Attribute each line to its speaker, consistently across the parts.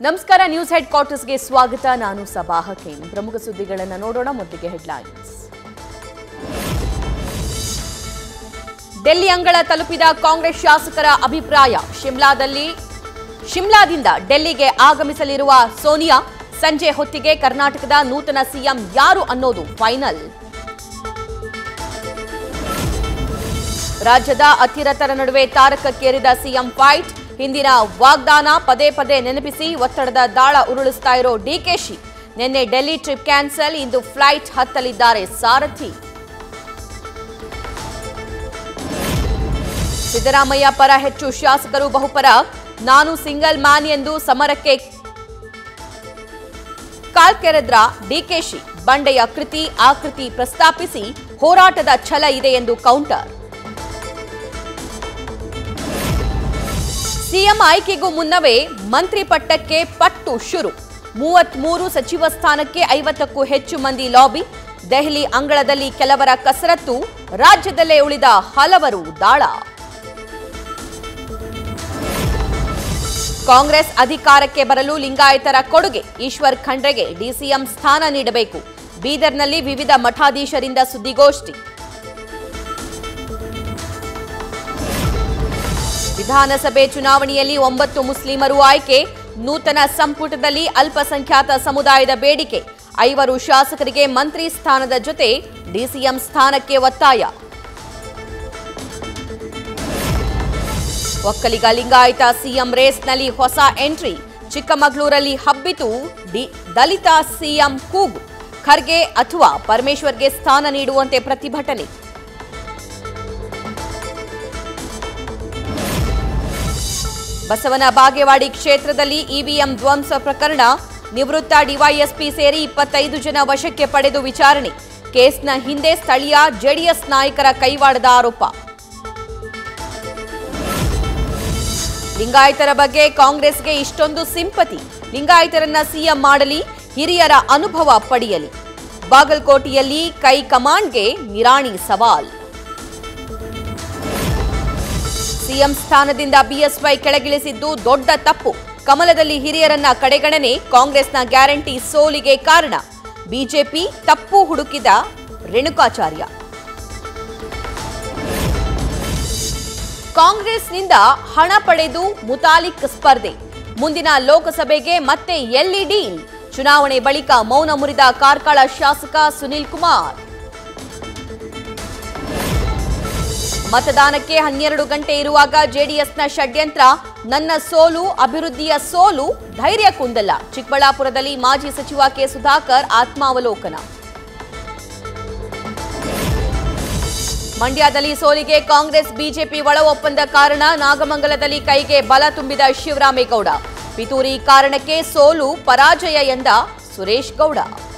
Speaker 1: ನಮಸ್ಕಾರ news head ಕ್ವಾರ್ಟರ್ಸ್ಗೆ ಸ್ವಾಗತ ನಾನು ಸಭಾ ಹಕೀಂ ಪ್ರಮುಖ ಸುದ್ದಿಗಳನ್ನು ನೋಡೋಣ ಮೊದಲಿಗೆ ಹೆಡ್ಲೈನ್ಸ್ ಡೆಲ್ಲಿ ಅಂಗಳ ತಲುಪಿದ ಕಾಂಗ್ರೆಸ್ ಶಾಸಕರ ಅಭಿಪ್ರಾಯ ಶಿಮ್ಲಾದಲ್ಲಿ ಶಿಮ್ಲಾದಿಂದ ಡೆಲ್ಲಿಗೆ ಆಗಮಿಸಲಿರುವ ಸೋನಿಯಾ ಸಂಜೆ ಹೊತ್ತಿಗೆ ಕರ್ನಾಟಕದ ನೂತನ ಸಿಎಂ ಯಾರು ಅನ್ನೋದು ಫೈನಲ್ ರಾಜ್ಯದ ಅತಿರಥರ ನಡುವೆ ತಾರಕಕ್ಕೇರಿದ ಸಿಎಂ ಫೈಟ್ ಹಿಂದಿನ ವಾಗ್ದಾನ ಪದೇ ಪದೇ ನೆನಪಿಸಿ ಒತ್ತಡದ ದಾಳ ಉರುಳಿಸ್ತಾ ಇರೋ ಡಿಕೆಶಿ ನಿನ್ನೆ ಡೆಲ್ಲಿ ಟ್ರಿಪ್ ಕ್ಯಾನ್ಸಲ್ ಇಂದು ಫ್ಲೈಟ್ ಹತ್ತಲಿದ್ದಾರೆ ಸಾರಥಿ ಸಿದ್ದರಾಮಯ್ಯ ಪರ ಹೆಚ್ಚು ಶಾಸಕರು ಬಹುಪರ ನಾನು ಸಿಂಗಲ್ ಮ್ಯಾನ್ ಎಂದು ಸಮರಕ್ಕೆ ಕಾಲ್ಕೆರೆದ್ರ ಡಿಕೆಶಿ ಬಂಡೆಯ ಕೃತಿ ಆಕೃತಿ ಪ್ರಸ್ತಾಪಿಸಿ ಹೋರಾಟದ ಛಲ ಇದೆ ಎಂದು ಕೌಂಟರ್ ಸಿಎಂ ಆಯ್ಕೆಗೂ ಮುನ್ನವೇ ಮಂತ್ರಿ ಪಟ್ಟಕ್ಕೆ ಪಟ್ಟು ಶುರು ಮೂವತ್ಮೂರು ಸಚಿವ ಸ್ಥಾನಕ್ಕೆ ಐವತ್ತಕ್ಕೂ ಹೆಚ್ಚು ಮಂದಿ ಲಾಬಿ ದೆಹಲಿ ಅಂಗಳದಲ್ಲಿ ಕೆಲವರ ಕಸರತ್ತು ರಾಜ್ಯದಲ್ಲೇ ಉಳಿದ ಹಲವರು ದಾಳ ಕಾಂಗ್ರೆಸ್ ಅಧಿಕಾರಕ್ಕೆ ಬರಲು ಲಿಂಗಾಯತರ ಕೊಡುಗೆ ಈಶ್ವರ್ ಖಂಡ್ರೆಗೆ ಡಿಸಿಎಂ ಸ್ಥಾನ ನೀಡಬೇಕು ಬೀದರ್ನಲ್ಲಿ ವಿವಿಧ ಮಠಾಧೀಶರಿಂದ ಸುದ್ದಿಗೋಷ್ಠಿ ವಿಧಾನಸಭೆ ಚುನಾವಣೆಯಲ್ಲಿ ಒಂಬತ್ತು ಮುಸ್ಲಿಮರು ಆಯ್ಕೆ ನೂತನ ಸಂಪುಟದಲ್ಲಿ ಅಲ್ಪಸಂಖ್ಯಾತ ಸಮುದಾಯದ ಬೇಡಿಕೆ ಐವರು ಶಾಸಕರಿಗೆ ಮಂತ್ರಿ ಸ್ಥಾನದ ಜೊತೆ ಡಿಸಿಎಂ ಸ್ಥಾನಕ್ಕೆ ಒತ್ತಾಯ ಒಕ್ಕಲಿಗ ಲಿಂಗಾಯತ ಸಿಎಂ ರೇಸ್ನಲ್ಲಿ ಹೊಸ ಎಂಟ್ರಿ ಚಿಕ್ಕಮಗಳೂರಲ್ಲಿ ಹಬ್ಬಿತು ಡಿ ದಲಿತ ಸಿಎಂ ಕೂಗು ಖರ್ಗೆ ಅಥವಾ ಪರಮೇಶ್ವರ್ಗೆ ಸ್ಥಾನ ನೀಡುವಂತೆ ಪ್ರತಿಭಟನೆ ಬಸವನ ಬಾಗೇವಾಡಿ ಕ್ಷೇತ್ರದಲ್ಲಿ ಇವಿಎಂ ಧ್ವಂಸ ಪ್ರಕರಣ ನಿವೃತ್ತ ಡಿವೈಎಸ್ಪಿ ಸೇರಿ ಇಪ್ಪತ್ತೈದು ಜನ ವಶಕ್ಕೆ ಪಡೆದು ವಿಚಾರಣೆ ಕೇಸ್ನ ಹಿಂದೆ ಸ್ಥಳೀಯ ಜೆಡಿಎಸ್ ನಾಯಕರ ಕೈವಾಡದ ಆರೋಪ ಲಿಂಗಾಯತರ ಬಗ್ಗೆ ಕಾಂಗ್ರೆಸ್ಗೆ ಇಷ್ಟೊಂದು ಸಿಂಪತಿ ಲಿಂಗಾಯತರನ್ನ ಸಿಎಂ ಮಾಡಲಿ ಹಿರಿಯರ ಅನುಭವ ಪಡೆಯಲಿ ಬಾಗಲಕೋಟೆಯಲ್ಲಿ ಕೈ ಕಮಾಂಡ್ಗೆ ನಿರಾಣಿ ಸವಾಲ್ ಸಿಎಂ ಸ್ಥಾನದಿಂದ ಬಿಎಸ್ವೈ ಕೆಳಗಿಳಿಸಿದ್ದು ದೊಡ್ಡ ತಪ್ಪು ಕಮಲದಲ್ಲಿ ಹಿರಿಯರನ್ನ ಕಡೆಗಣನೆ ಕಾಂಗ್ರೆಸ್ನ ಗ್ಯಾರಂಟಿ ಸೋಲಿಗೆ ಕಾರಣ ಬಿಜೆಪಿ ತಪ್ಪು ಹುಡುಕಿದ ರೇಣುಕಾಚಾರ್ಯ ಕಾಂಗ್ರೆಸ್ನಿಂದ ಹಣ ಪಡೆದು ಮುತಾಲಿಕ್ ಸ್ಪರ್ಧೆ ಮುಂದಿನ ಲೋಕಸಭೆಗೆ ಮತ್ತೆ ಎಲ್ಇಡಿ ಚುನಾವಣೆ ಬಳಿಕ ಮೌನ ಮುರಿದ ಕಾರ್ಕಳ ಶಾಸಕ ಸುನಿಲ್ ಕುಮಾರ್ ಮತದಾನಕ್ಕೆ ಹನ್ನೆರಡು ಗಂಟೆ ಇರುವಾಗ ಜೆಡಿಎಸ್ನ ಷಡ್ಯಂತ್ರ ನನ್ನ ಸೋಲು ಅಭಿವೃದ್ಧಿಯ ಸೋಲು ಧೈರ್ಯ ಕುಂದಲ್ಲ ಚಿಕ್ಕಬಳ್ಳಾಪುರದಲ್ಲಿ ಮಾಜಿ ಸಚಿವ ಕೆ ಸುಧಾಕರ್ ಆತ್ಮಾವಲೋಕನ ಮಂಡ್ಯದಲ್ಲಿ ಸೋಲಿಗೆ ಕಾಂಗ್ರೆಸ್ ಬಿಜೆಪಿ ಒಳ ಒಪ್ಪಂದ ಕಾರಣ ನಾಗಮಂಗಲದಲ್ಲಿ ಕೈಗೆ ಬಲ ತುಂಬಿದ ಶಿವರಾಮೇಗೌಡ ಪಿತೂರಿ ಕಾರಣಕ್ಕೆ ಸೋಲು ಪರಾಜಯ ಎಂದ ಸುರೇಶ್ ಗೌಡ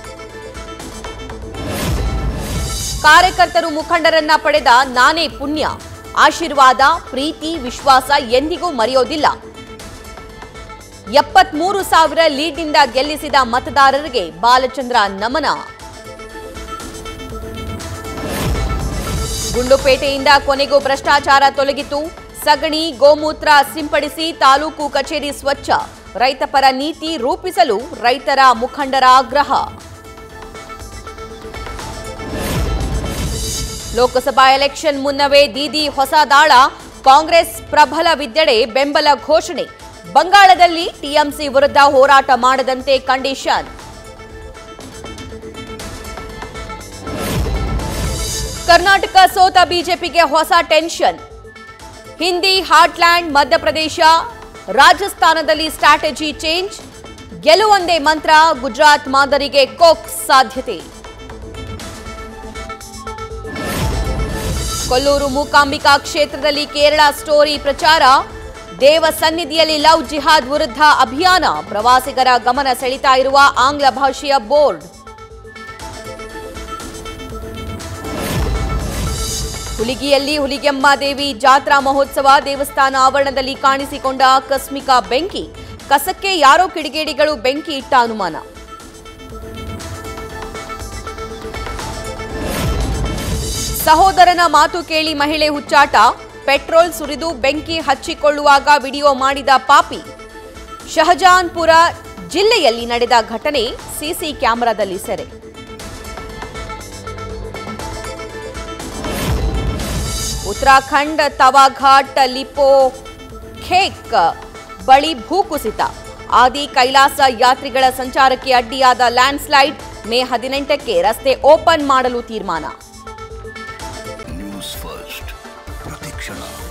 Speaker 1: ಕಾರ್ಯಕರ್ತರು ಮುಖಂಡರನ್ನ ಪಡೆದ ನಾನೇ ಪುಣ್ಯ ಆಶೀರ್ವಾದ ಪ್ರೀತಿ ವಿಶ್ವಾಸ ಎಂದಿಗೂ ಮರೆಯೋದಿಲ್ಲ ಎಪ್ಪತ್ಮೂರು ಸಾವಿರ ಲೀಡ್ನಿಂದ ಗೆಲ್ಲಿಸಿದ ಮತದಾರರಿಗೆ ಬಾಲಚಂದ್ರ ನಮನ ಗುಂಡ್ಲುಪೇಟೆಯಿಂದ ಕೊನೆಗೂ ಭ್ರಷ್ಟಾಚಾರ ತೊಲಗಿತು ಸಗಣಿ ಗೋಮೂತ್ರ ಸಿಂಪಡಿಸಿ ತಾಲೂಕು ಕಚೇರಿ ಸ್ವಚ್ಛ ರೈತ ಪರ ನೀತಿ ರೂಪಿಸಲು ರೈತರ ಮುಖಂಡರ ಆಗ್ರಹ ಲೋಕಸಭಾ ಎಲೆಕ್ಷನ್ ಮುನ್ನವೇ ದೀದಿ ಹೊಸ ದಾಳ ಕಾಂಗ್ರೆಸ್ ಪ್ರಬಲವಿದ್ದೆಡೆ ಬೆಂಬಲ ಘೋಷಣೆ ಬಂಗಾಳದಲ್ಲಿ ಟಿಎಂಸಿ ವಿರುದ್ಧ ಹೋರಾಟ ಮಾಡದಂತೆ ಕಂಡೀಷನ್ ಕರ್ನಾಟಕ ಸೋತ ಬಿಜೆಪಿಗೆ ಹೊಸ ಟೆನ್ಷನ್ ಹಿಂದಿ ಹಾರ್ಟ್ಲ್ಯಾಂಡ್ ಮಧ್ಯಪ್ರದೇಶ ರಾಜಸ್ಥಾನದಲ್ಲಿ ಸ್ಟ್ರಾಟಜಿ ಚೇಂಜ್ ಗೆಲುವೊಂದೇ ಮಂತ್ರ ಗುಜರಾತ್ ಮಾದರಿಗೆ ಕೋಕ್ಸ್ ಸಾಧ್ಯತೆ ಕೊಲ್ಲೂರು ಮೂಕಾಂಬಿಕಾ ಕ್ಷೇತ್ರದಲ್ಲಿ ಕೇರಳ ಸ್ಟೋರಿ ಪ್ರಚಾರ ದೇವ ಸನ್ನಿಧಿಯಲ್ಲಿ ಲವ್ ಜಿಹಾದ್ ವಿರುದ್ಧ ಅಭಿಯಾನ ಪ್ರವಾಸಿಗರ ಗಮನ ಸೆಳೀತಾ ಇರುವ ಆಂಗ್ಲ ಭಾಷೆಯ ಬೋರ್ಡ್ ಹುಲಿಗಿಯಲ್ಲಿ ಹುಲಿಗೆಮ್ಮ ದೇವಿ ಜಾತ್ರಾ ಮಹೋತ್ಸವ ದೇವಸ್ಥಾನ ಆವರಣದಲ್ಲಿ ಕಾಣಿಸಿಕೊಂಡ ಆಕಸ್ಮಿಕ ಬೆಂಕಿ ಕಸಕ್ಕೆ ಯಾರೋ ಕಿಡಿಗೇಡಿಗಳು ಬೆಂಕಿ ಇಟ್ಟ ಅನುಮಾನ ಸಹೋದರನ ಮಾತು ಕೇಳಿ ಮಹಿಳೆ ಹುಚ್ಚಾಟ ಪೆಟ್ರೋಲ್ ಸುರಿದು ಬೆಂಕಿ ಹಚ್ಚಿಕೊಳ್ಳುವಾಗ ವಿಡಿಯೋ ಮಾಡಿದ ಪಾಪಿ ಶಹಜಾನ್ಪುರ ಜಿಲ್ಲೆಯಲ್ಲಿ ನಡೆದ ಘಟನೆ ಸಿಸಿ ಕ್ಯಾಮೆರಾದಲ್ಲಿ ಸೆರೆ ಉತ್ತರಾಖಂಡ್ ತವಾಘಾಟ್ ಲಿಪೋ ಖೇಕ್ ಬಳಿ ಭೂಕುಸಿತ ಆದಿ ಕೈಲಾಸ ಯಾತ್ರಿಗಳ ಸಂಚಾರಕ್ಕೆ ಅಡ್ಡಿಯಾದ ಲ್ಯಾಂಡ್ ಸ್ಲೈಡ್ ಮೇ ಹದಿನೆಂಟಕ್ಕೆ ರಸ್ತೆ ಓಪನ್ ಮಾಡಲು ತೀರ್ಮಾನ
Speaker 2: ನ್ಯೂಸ್ ಫಸ್ಟ್ ಪ್ರತಿಕ್ಷಣ